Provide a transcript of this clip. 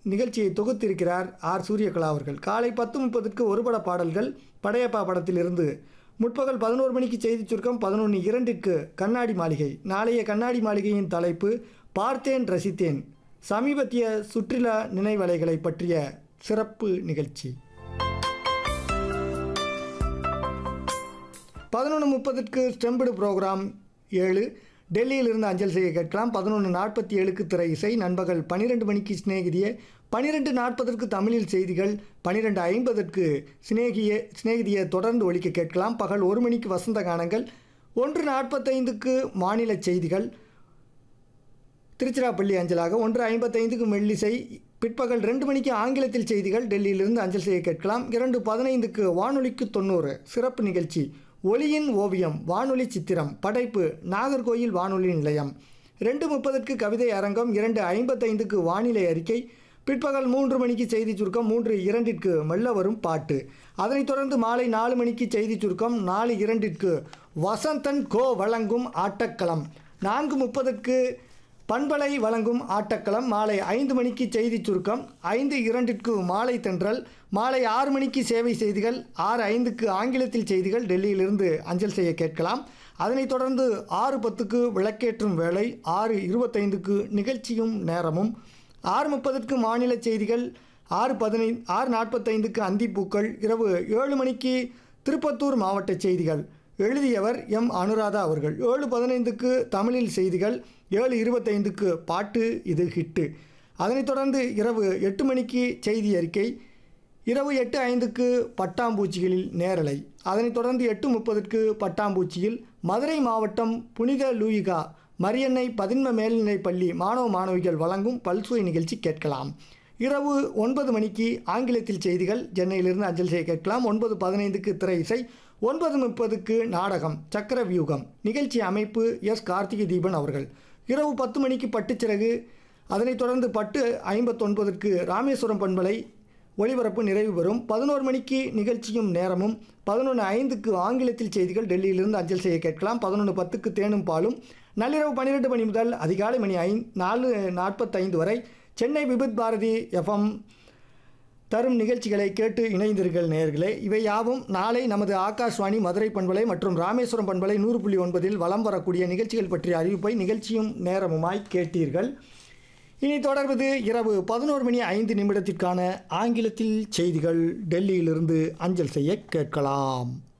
நிகழ்ச்சியை தொகுத்திருக்கிறார் ஆர் சூரியகலா அவர்கள் காலை பத்து முப்பதுக்கு ஒருபட பாடல்கள் படையப்பா படத்திலிருந்து முற்பகல் பதினோரு மணிக்கு செய்திச் சுருக்கம் பதினொன்று இரண்டிற்கு கண்ணாடி மாளிகை நாளைய கண்ணாடி மாளிகையின் தலைப்பு பார்த்தேன் ரசித்தேன் சமீபத்திய சுற்றுலா நினைவலைகளை பற்றிய சிறப்பு நிகழ்ச்சி பதினொன்று முப்பதுக்கு ஸ்டெம்படு ப்ரோக்ராம் ஏழு டெல்லியிலிருந்து அஞ்சல் செய்ய கேட்கலாம் பதினொன்று நாற்பத்தி ஏழுக்கு திரை இசை நண்பகல் பன்னிரெண்டு மணிக்கு சிநேகிதிய பன்னிரெண்டு நாற்பதற்கு தமிழில் செய்திகள் பன்னிரெண்டு ஐம்பதற்கு சிநேகிய சிநேகிதிய தொடர்ந்து ஒழிக்க கேட்கலாம் பகல் ஒரு மணிக்கு வசந்த கானங்கள் ஒன்று நாற்பத்தைந்துக்கு மாநில செய்திகள் திருச்சிராப்பள்ளி அஞ்சலாக ஒன்று ஐம்பத்தைந்துக்கு மெல்லிசை பிற்பகல் ரெண்டு மணிக்கு ஆங்கிலத்தில் செய்திகள் டெல்லியிலிருந்து அஞ்சல் செய்ய கேட்கலாம் இரண்டு பதினைந்துக்கு வானொலிக்கு தொண்ணூறு சிறப்பு நிகழ்ச்சி ஒளியின் ஓவியம் வானொலி சித்திரம் படைப்பு நாகர்கோயில் வானொலி நிலையம் ரெண்டு முப்பதற்கு கவிதை அரங்கம் இரண்டு ஐம்பத்தைந்துக்கு வானிலை அறிக்கை பிற்பகல் மூன்று மணிக்கு செய்தி சுருக்கம் மூன்று இரண்டிற்கு மெல்ல வரும் பாட்டு அதனைத் தொடர்ந்து மாலை நாலு மணிக்கு செய்தி சுருக்கம் நாலு இரண்டிற்கு வசந்தன் கோ வழங்கும் ஆட்டக்களம் நான்கு முப்பதுக்கு பண்பலை வழங்கும் ஆட்டக்களம் மாலை ஐந்து மணிக்கு செய்தி சுருக்கம் ஐந்து இரண்டிற்கு மாலை தென்றல் மாலை ஆறு மணிக்கு சேவை செய்திகள் ஆறு ஐந்துக்கு ஆங்கிலத்தில் செய்திகள் டெல்லியிலிருந்து அஞ்சல் செய்ய கேட்கலாம் அதனைத் தொடர்ந்து ஆறு பத்துக்கு விளக்கேற்றும் வேலை ஆறு இருபத்தைந்துக்கு நிகழ்ச்சியும் நேரமும் ஆறு முப்பதுக்கு மாநில செய்திகள் ஆறு பதினைந்து ஆறு நாற்பத்தைந்துக்கு அந்திப்பூக்கள் இரவு ஏழு மணிக்கு திருப்பத்தூர் மாவட்ட செய்திகள் எழுதியவர் எம் அனுராதா அவர்கள் ஏழு பதினைந்துக்கு தமிழில் செய்திகள் ஏழு இருபத்தைந்துக்கு பாட்டு இது ஹிட்டு அதனைத் தொடர்ந்து இரவு எட்டு மணிக்கு செய்தி அறிக்கை இரவு எட்டு ஐந்துக்கு பட்டாம்பூச்சிகளில் நேரலை அதனைத் தொடர்ந்து எட்டு முப்பதுக்கு பட்டாம்பூச்சியில் மதுரை மாவட்டம் புனித லூயிகா மரியன்னை பதின்ம மேல்நிலைப் பள்ளி மாணவ மாணவிகள் வழங்கும் பல்சுவை நிகழ்ச்சி கேட்கலாம் இரவு ஒன்பது மணிக்கு ஆங்கிலத்தில் செய்திகள் சென்னையிலிருந்து அஞ்சல் செய்ய கேட்கலாம் ஒன்பது பதினைந்துக்கு திரை இசை ஒன்பது முப்பதுக்கு நாடகம் சக்கர வியூகம் நிகழ்ச்சி அமைப்பு எஸ் கார்த்திகை தீபன் அவர்கள் இரவு பத்து மணிக்கு பட்டுச்சிறகு அதனைத் தொடர்ந்து பட்டு ஐம்பத்தொன்பதற்கு ராமேஸ்வரம் பண்பலை ஒளிபரப்பு நிறைவு பெறும் பதினோரு மணிக்கு நிகழ்ச்சியும் நேரமும் பதினொன்று ஐந்துக்கு ஆங்கிலத்தில் செய்திகள் டெல்லியிலிருந்து அஞ்சல் செய்ய கேட்கலாம் பதினொன்று பத்துக்கு தேனும் பாலும் நள்ளிரவு பன்னிரெண்டு மணி முதல் அதிகாலை மணி ஐ நாலு நாற்பத்தைந்து வரை சென்னை விபித் பாரதி எஃப்எம் தரும் நிகழ்ச்சிகளை கேட்டு இணைந்தீர்கள் நேயர்களே இவை யாவும் நாளை நமது ஆகாஷ்வாணி மதுரை பண்பலை மற்றும் ராமேஸ்வரம் பண்பலை நூறு புள்ளி ஒன்பதில் வலம் வரக்கூடிய நிகழ்ச்சிகள் பற்றிய அறிவிப்பை நிகழ்ச்சியும் நேரமுமாய் கேட்டீர்கள் இனி தொடர்வது இரவு பதினோரு மணி ஐந்து நிமிடத்திற்கான ஆங்கிலத்தில் செய்திகள் டெல்லியிலிருந்து அஞ்சல் செய்ய கேட்கலாம்